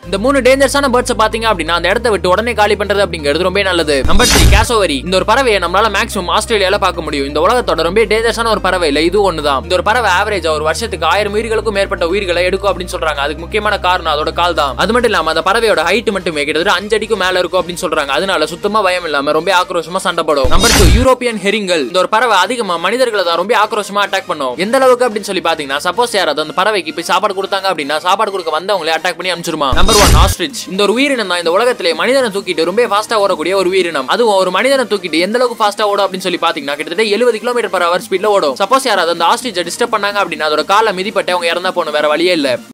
இந்த மூணு டேஞ்சரஸான பேர்ட்ஸ் பாத்தீங்க அப்படின்னா அந்த இடத்த விட்டு உடனே காலி பண்றது அப்படிங்கிறது ரொம்ப நல்லது நம்பர் த்ரீ கேசோவரி இந்த ஒரு பறவையை நம்மளால மேக்ஸிமம் ஆஸ்திரேலியால பார்க்க முடியும் இந்த உலகத்தோட ரொம்ப டேஞ்சரஸான ஒரு பறவை இல்ல இது ஒண்ணுதான் இந்த ஒரு பறவை ஆவரேஜ் ஒரு வருஷத்துக்கு ஆயிரம் உயிர்களுக்கும் மேற்பட்ட உயிர்களை எடுக்கும் அப்படின்னு சொல்றாங்க அதுக்கு முக்கியமான காரணம் அதோட கால் தான் அது மட்டும் இல்லாம அந்த பறவையோட ஹைட் மட்டுமே கிட்டத்தட்ட அஞ்சு அடிக்கும் மேல இருக்கும் அப்படின்னு சொல்றாங்க அதனால சுத்தமா பயம் இல்லாம ரொம்ப ஆக்ரோஷமா சண்டை போடும் நம்பர் டூ யூரோப்பியன் ஹெரிங்கல் இந்த ஒரு பறவை அதிகமா மனிதர்களை தான் ரொம்ப ஆக்ரோஷமா அட்டாக் பண்ணும் எந்த அளவுக்கு அப்படின்னு சொல்லி பாத்தீங்கன்னா சப்போஸ் யாராவது அந்த பறவைக்கு போய் சாப்பாடு கொடுத்தாங்க அப்படின்னா சாப்பாடு கொடுக்க வந்தவங்களே அட்டாக் பண்ணி அனுப்பிச்சிருமா நம்பர் ஒன் ஆஸ்ட்ரிச் இந்த ஒரு உயிரினம் தான் இந்த உலகத்திலே மனிதனை தூக்கிட்டு ரொம்ப ஃபாஸ்டா ஓடக்கூடிய ஒரு உயிரினம் அதுவும் ஒரு மனிதனை தூக்கிட்டு எந்த அளவுக்கு ஃபாஸ்டா ஓடும் அப்படின்னு சொல்லி பாத்தீங்கன்னா கிட்டத்தட்ட எழுபது கிலோமீட்டர் பர் ஹவர் ஸ்பீட்ல ஓடும் சப்போஸ் யாராவது அந்த ஆஸ்ட்ரிச்சை டிஸ்டர்ப் பண்ணாங்க அப்படின்னா அதோட காலை மிதிப்பட்டு அவங்க இறந்தா போகணும் வேற வழியே இல்ல